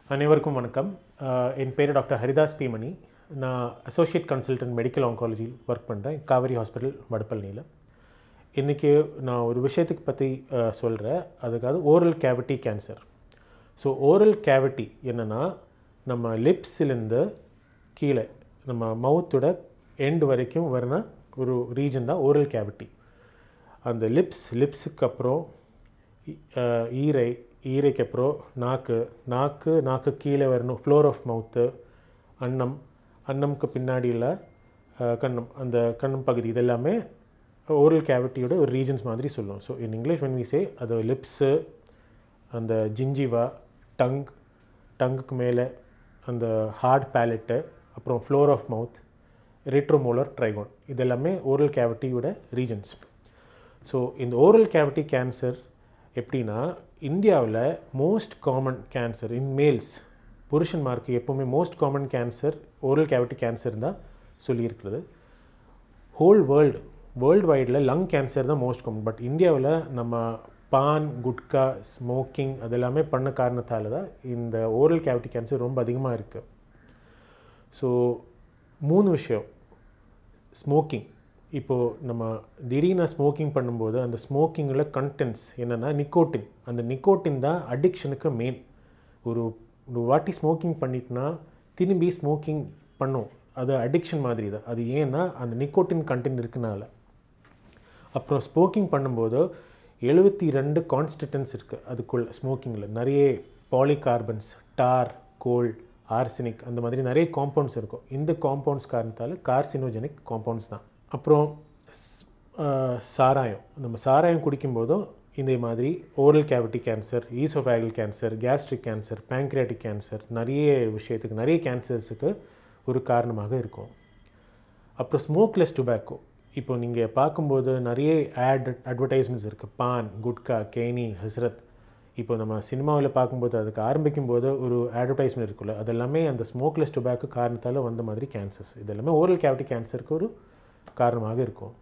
அனைவருக்கும் வணக்கம் அஹ், என் பேர் டாக்டர் ஹரிதாஸ் பி மணி நான் அசோசியேட் கன்சல்டன்ட் மெடிக்கல் ஆங்காலஜியில் ஒர்க் பண்ணுறேன் காவேரி ஹாஸ்பிட்டல் வடப்பழனியில் இன்றைக்கி நான் ஒரு விஷயத்துக்கு பற்றி சொல்கிறேன் அதுக்காக oral cavity cancer so oral cavity என்னென்னா நம்ம லிப்ஸ்லேருந்து கீழே நம்ம மவுத்தோட எண்டு வரைக்கும் வரன ஒரு ரீஜன் தான் ஓரல் கேவிட்டி அந்த லிப்ஸ் லிப்ஸுக்கு அப்புறம் இ- அஹ் ஈரை ஈரைக்கு அப்புறம் நாக்கு நாக்கு நாக்கு கீழே வரணும் ஃப்ளோர் ஆஃப் மவுத்து அன்னம் அன்னம்க்கு பின்னாடியில் கண்ணம் அந்த கண்ணம் பகுதி இதெல்லாமே ஓரல் கேவிட்டியோட ஒரு ரீஜன்ஸ் மாதிரி சொல்லுவோம் so in English when we say அது லிப்ஸு அந்த ஜிஞ்சிவா டங் டங்குக்கு மேலே அந்த ஹார்ட் பேலெட்டு அப்புறம் floor of mouth retromolar trigone இதெல்லாமே ஓரல் கேவிட்டியோட ரீஜன்ஸ் ஸோ இந்த ஓரல் கேவிட்டி கேன்சர் எப்படின்னா இந்தியாவில் most common cancer in males புருஷன்மார்க்கு எப்போவுமே most common cancer oral cavity cancer தான் சொல்லியிருக்கிறது ஹோல் வேர்ல்டு வேர்ல்டு வைடில் லங் கேன்சர் தான் மோஸ்ட் காமன் பட் இந்தியாவில் நம்ம பான் குட்கா ஸ்மோக்கிங் அதெல்லாமே பண்ண காரணத்தால் தான் இந்த ஓரல் கேவிட்டி கேன்சர் ரொம்ப அதிகமாக இருக்குது ஸோ மூணு விஷயம் ஸ்மோக்கிங் இப்போது நம்ம திடீர்னு ஸ்மோக்கிங் பண்ணும்போது அந்த ஸ்மோக்கிங்கில் கண்டென்ட்ஸ் என்னென்னா நிக்கோட்டின் அந்த நிக்கோட்டின் தான் அடிக்ஷனுக்கு மெயின் ஒரு ஒரு வாட்டி ஸ்மோக்கிங் பண்ணிட்டுனா திரும்பி ஸ்மோக்கிங் பண்ணும் அது அடிக்ஷன் மாதிரி தான் அது ஏன்னா அந்த நிக்கோட்டின் கண்டென்ட் இருக்கனால அப்புறம் ஸ்மோக்கிங் பண்ணும்போது எழுபத்தி ரெண்டு கான்ஸ்டிட்டன்ஸ் இருக்குது அதுக்குள்ள ஸ்மோக்கிங்கில் நிறைய பாலிகார்பன்ஸ் டார் கோல் ஆர்சனிக் அந்த மாதிரி நிறைய காம்பவுண்ட்ஸ் இருக்கும் இந்த காம்பவுண்ட்ஸ் காரணத்தால் கார்சினோஜெனிக் காம்பவுண்ட்ஸ் தான் அப்புறம் ஸ்- ஆஹ் சாராயம் நம்ம சாராயம் குடிக்கும்போதும் இதே மாதிரி oral cavity cancer oesophageal cancer gastric cancer pancreatic cancer நிறைய விஷயத்துக்கு நிறைய கேன்சர்ஸுக்கு ஒரு காரணமாக இருக்கும் அப்புறம் ஸ்மோக்லெஸ் டுபாக்கோ இப்போ நீங்கள் பார்க்கும்போது நிறைய ஆட் அட்வர்டைஸ்மெண்ட்ஸ் இருக்குது பான் குட்கா கேனி ஹஸ்ரத் இப்போ நம்ம சினிமாவில் பார்க்கும்போது அதுக்கு ஆரம்பிக்கும் போது ஒரு அட்வர்டைஸ்மெண்ட் இருக்குல்ல அதெல்லாமே அந்த ஸ்மோக்லெஸ் டுபாக்கோ காரணத்தால் வந்த மாதிரி கேன்சர்ஸ் இதெல்லாமே ஓரல் கேவிட்டி கேன்சருக்கு ஒரு காரணமாக இருக்கும்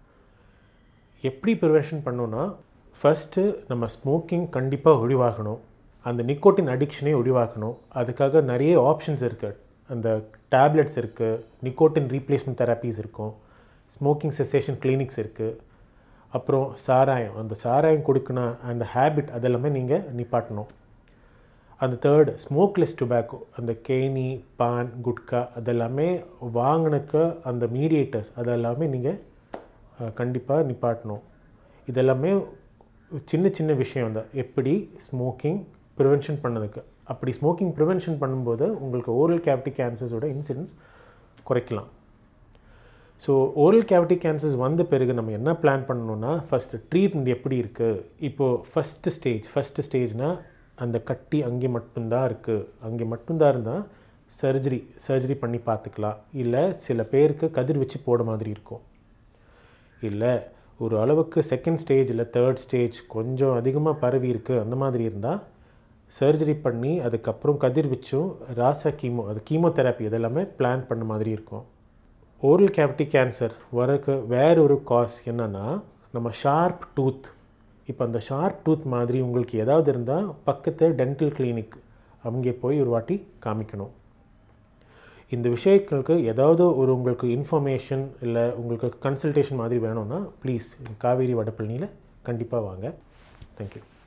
எப்படி ப்ரிவென்ஷன் பண்ணோன்னா ஃபஸ்ட்டு நம்ம ஸ்மோக்கிங் கண்டிப்பாக ஒழிவாகணும் அந்த நிக்கோட்டின் அடிக்ஷனே ஒழிவாக்கணும் அதுக்காக நிறைய ஆப்ஷன்ஸ் இருக்குது அந்த டேப்லெட்ஸ் இருக்குது நிக்கோட்டின் ரீப்ளேஸ்மெண்ட் தெரப்பீஸ் இருக்கும் ஸ்மோக்கிங் செசேஷன் கிளினிக்ஸ் இருக்குது அப்புறம் சாராயம் அந்த சாராயம் கொடுக்கணும் அந்த ஹேபிட் அதெல்லாமே நீங்கள் நிப்பாட்டணும் அந்த தேர்ட் ஸ்மோக்லெஸ் டுபாக்கோ அந்த கேனி பான் குட்கா அதெல்லாமே வாங்கினக்க அந்த மீடியேட்டர்ஸ் அதெல்லாமே நீங்கள் கண்டிப்பாக நிப்பாட்டணும் இதெல்லாமே சின்ன சின்ன விஷயம் தான் எப்படி ஸ்மோக்கிங் ப்ரிவென்ஷன் பண்ணதுக்கு அப்படி ஸ்மோக்கிங் ப்ரிவென்ஷன் பண்ணும்போது உங்களுக்கு ஓரல் கேவிட்டி கேன்சர்ஸோட இன்சிடென்ஸ் குறைக்கலாம் ஸோ ஓரல் கேவிட்டி கேன்சர்ஸ் வந்த பிறகு நம்ம என்ன பிளான் பண்ணணும்னா ஃபஸ்ட்டு ட்ரீட்மெண்ட் எப்படி இருக்குது இப்போது ஃபஸ்ட்டு ஸ்டேஜ் ஃபஸ்ட்டு ஸ்டேஜ்னால் அந்த கட்டி அங்கே மட்டும்தான் இருக்குது அங்கே மட்டும்தான் இருந்தால் சர்ஜரி சர்ஜரி பண்ணி பார்த்துக்கலாம் இல்லை சில பேருக்கு கதிர் வச்சு போட மாதிரி இருக்கும் இல்லை ஒரு அளவுக்கு செகண்ட் ஸ்டேஜ் இல்லை தேர்ட் ஸ்டேஜ் கொஞ்சம் அதிகமாக பரவி இருக்குது அந்த மாதிரி இருந்தால் சர்ஜரி பண்ணி அதுக்கப்புறம் கதிர் வச்சும் ராசா கீமோ அது கீமோதெரப்பி இதெல்லாமே பிளான் பண்ண மாதிரி இருக்கும் ஓரல் கேவிட்டி கேன்சர் வரக்கு வேற ஒரு காஸ் என்னன்னா நம்ம ஷார்ப் டூத் இப்போ அந்த ஷார்ப் டூத் மாதிரி உங்களுக்கு ஏதாவது இருந்தால் பக்கத்து டென்டல் கிளினிக் அங்கே போய் ஒரு வாட்டி காமிக்கணும் இந்த விஷயங்களுக்கு ஏதாவது ஒரு உங்களுக்கு இன்ஃபர்மேஷன் இல்லை உங்களுக்கு கன்சல்டேஷன் மாதிரி வேணும்னா ப்ளீஸ் காவேரி வடப்பழனியில் கண்டிப்பாக வாங்க தேங்க்யூ